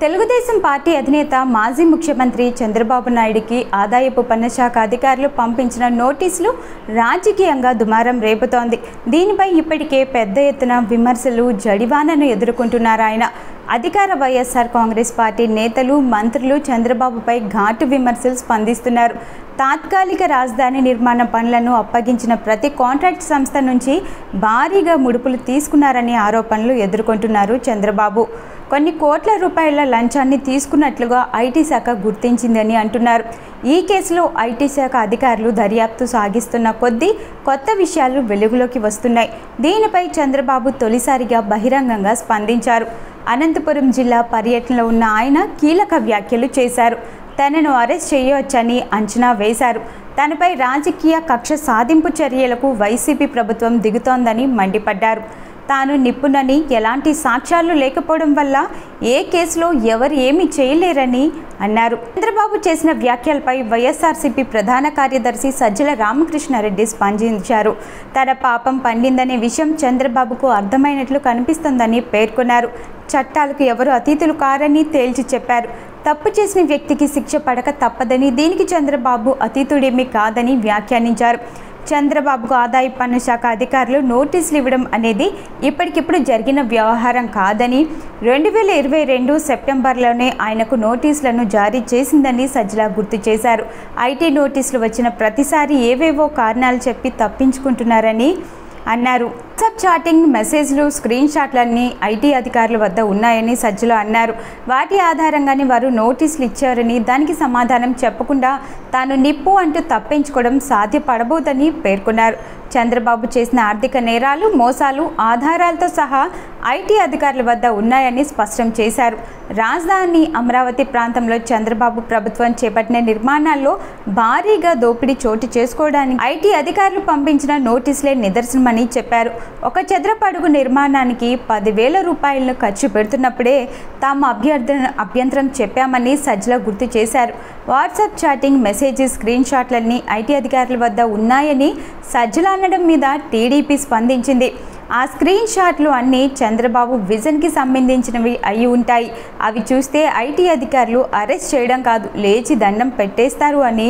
Telugu Desam party అధినేత మాజీ ముఖ్యమంత్రి చంద్రబాబు నాయుడికి ఆదాయపు పన్ను శాఖ అధికారులు పంపించిన నోటీసులు రాజకీయంగా దుమారం రేపుతోంది దీనిపై ఇప్పటికే పెద్ద ఎత్తున విమర్శలు జడివానను ఎదుర్కొంటున్నారు ఆయన అధికార వైఎస్ఆర్ కాంగ్రెస్ పార్టీ నేతలు మంత్రులు చంద్రబాబుపై ఘాటు విమర్శలు స్పందిస్తున్నారు తాత్కాలిక రాజధాని నిర్మాణ పనులను అప్పగించిన ప్రతి కాంట్రాక్ట్ సంస్థ నుంచి భారీగా ముడుపులు తీసుకున్నారనే ఆరోపణలు ఎదుర్కొంటున్నారు చంద్రబాబు కొన్ని కోట్ల రూపాయల లంచాన్ని తీసుకున్నట్లుగా ఐటీ శాఖ గుర్తించిందని అంటున్నారు ఈ కేసులో ఐటీ శాఖ అధికారులు దర్యాప్తు సాగిస్తున్న కొద్దీ కొత్త విషయాలు వెలుగులోకి వస్తున్నాయి దీనిపై చంద్రబాబు తొలిసారిగా బహిరంగంగా స్పందించారు అనంతపురం జిల్లా పర్యటనలో ఉన్న ఆయన కీలక వ్యాఖ్యలు చేశారు తనను అరెస్ట్ చేయవచ్చని అంచనా వేశారు తనపై రాజకీయ కక్ష సాధింపు చర్యలకు వైసీపీ ప్రభుత్వం దిగుతోందని మండిపడ్డారు తాను నిపుణని ఎలాంటి సాక్ష్యాలు లేకపోవడం వల్ల ఏ కేసులో ఎవరు ఏమీ చేయలేరని అన్నారు చంద్రబాబు చేసిన వ్యాఖ్యలపై వైఎస్ఆర్సీపీ ప్రధాన కార్యదర్శి సజ్జల రామకృష్ణారెడ్డి స్పందించారు తన పాపం పండిందనే విషయం చంద్రబాబుకు అర్థమైనట్లు కనిపిస్తోందని పేర్కొన్నారు చట్టాలకు ఎవరు అతీతులు కారని తేల్చి చెప్పారు తప్పు చేసిన వ్యక్తికి శిక్ష పడక తప్పదని దీనికి చంద్రబాబు అతీతుడేమీ కాదని వ్యాఖ్యానించారు చంద్రబాబుకు ఆదాయ పన్ను శాఖ అధికారులు నోటీసులు ఇవ్వడం అనేది ఇప్పటికిప్పుడు జరిగిన వ్యవహారం కాదని రెండు వేల ఇరవై రెండు సెప్టెంబర్లోనే ఆయనకు నోటీసులను జారీ చేసిందని సజ్జల గుర్తు చేశారు ఐటీ నోటీసులు వచ్చిన ప్రతిసారి ఏవేవో కారణాలు చెప్పి తప్పించుకుంటున్నారని అన్నారు వాట్సాప్ చాటింగ్ మెసేజ్లు స్క్రీన్ షాట్లన్నీ ఐటీ అధికారుల వద్ద ఉన్నాయని సజ్జలో అన్నారు వాటి ఆధారంగానే వారు నోటీసులు ఇచ్చారని దానికి సమాధానం చెప్పకుండా తాను నిప్పు అంటూ తప్పించుకోవడం సాధ్యపడబోదని పేర్కొన్నారు చంద్రబాబు చేసిన ఆర్థిక నేరాలు మోసాలు ఆధారాలతో సహా ఐటీ అధికారుల వద్ద ఉన్నాయని స్పష్టం చేశారు రాజధాని అమరావతి ప్రాంతంలో చంద్రబాబు ప్రభుత్వం చేపట్టిన నిర్మాణాల్లో భారీగా దోపిడీ చోటు చేసుకోవడానికి ఐటీ అధికారులు పంపించిన నోటీసులే నిదర్శనమని చెప్పారు ఒక చదరపు అడుగు నిర్మాణానికి పదివేల రూపాయలను ఖర్చు పెడుతున్నప్పుడే తాము అభ్యర్థన అభ్యంతరం చెప్పామని సజ్జల గుర్తు చేశారు వాట్సాప్ చాటింగ్ మెసేజెస్ స్క్రీన్ షాట్లన్నీ ఐటీ అధికారుల వద్ద ఉన్నాయని సజ్జల అనడం మీద టీడీపీ స్పందించింది ఆ స్క్రీన్ షాట్లు అన్నీ చంద్రబాబు విజన్కి సంబంధించినవి అయి ఉంటాయి అవి చూస్తే ఐటీ అధికారులు అరెస్ట్ చేయడం కాదు లేచి దండం పెట్టేస్తారు అని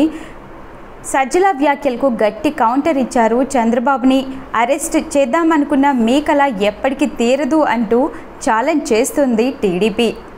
సజ్జల వ్యాఖ్యలకు గట్టి కౌంటర్ ఇచ్చారు చంద్రబాబుని అరెస్ట్ చేద్దామనుకున్న మీ కళ ఎప్పటికీ తీరదు అంటూ ఛాలెంజ్ చేస్తుంది టీడీపీ